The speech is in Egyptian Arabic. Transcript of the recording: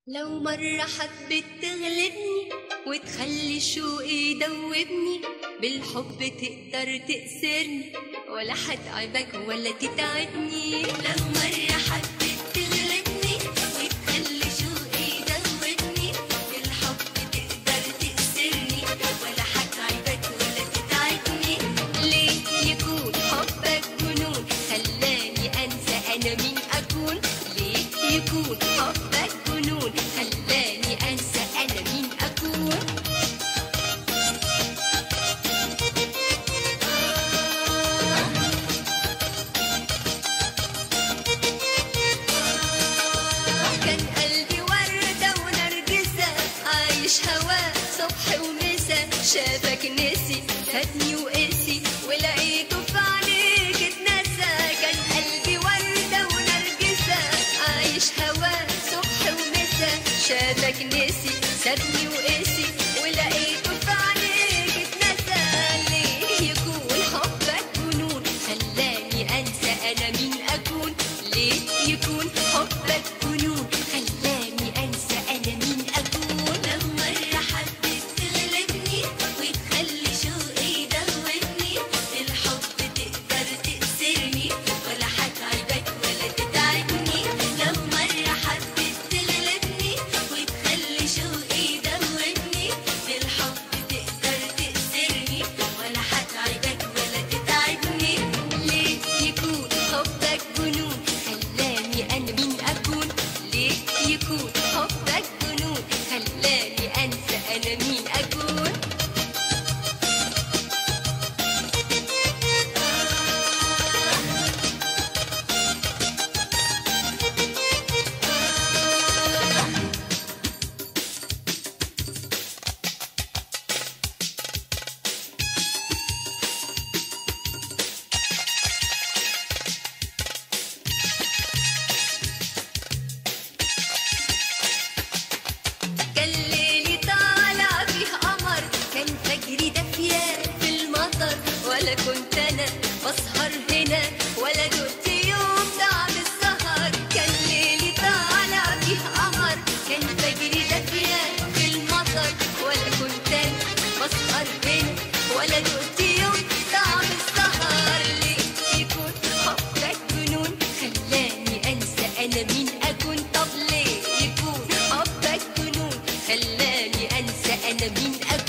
لو مرة حبيت تغلبني وتخلي شوقي يدوبني بالحب تقدر تأسرني ولا حتعبك ولا تتعبني لو مرة حبيت تغلبني وتخلي شوقي يدوبني بالحب تقدر تأسرني ولا حتعبك ولا تتعبني ليه يكون حبك جنون خلاني أنسى أنا مين أكون ليه يكون حبك جنون خلاني أنسى أنا مين أكون كان قلبي وردة ونرجسة عايش هوا صبح ومسا شافك نسي فاتني وقسي ولقيته في عينيك اتنسى كان قلبي وردة ونرجسة عايش هوا صبح ومسا شافك نسي سابني وقسي ولقيته في عينيك اتنسى ليه يكون حبك جنون خلاني انسى انا مين اكون ليه يكون حبك جنون خلاني انسى انا مين اكون لما مرة حبيت تغلبني وتخلي شوقي يدوبني الحب تقدر تأسرني ولا حتعبك ولا تتعبني لما مرة حبيت تغلبني وتخلي شوقي يدوبني الحب تقدر تأسرني ولا حتعبك ولا تتعبني ليه يكون حبك جنون خلاني انا مين اكون ليه يكون حبك جنون خلاني انسى انا مين اكون كان ليلي طالع فيه قمر كان فجري دافية في المطر ولا كنت انا بسهر هنا ولا دقت يوم طعم السهر كان ليلي طالع فيه قمر كان فجري دافية في المطر ولا كنت انا بسهر هنا ولا دقت يوم طعم السهر ليه يكون حبك جنون خلاني انسى انا مين اكون طب ليه يكون حبك جنون خلاني انسى انا مين اكون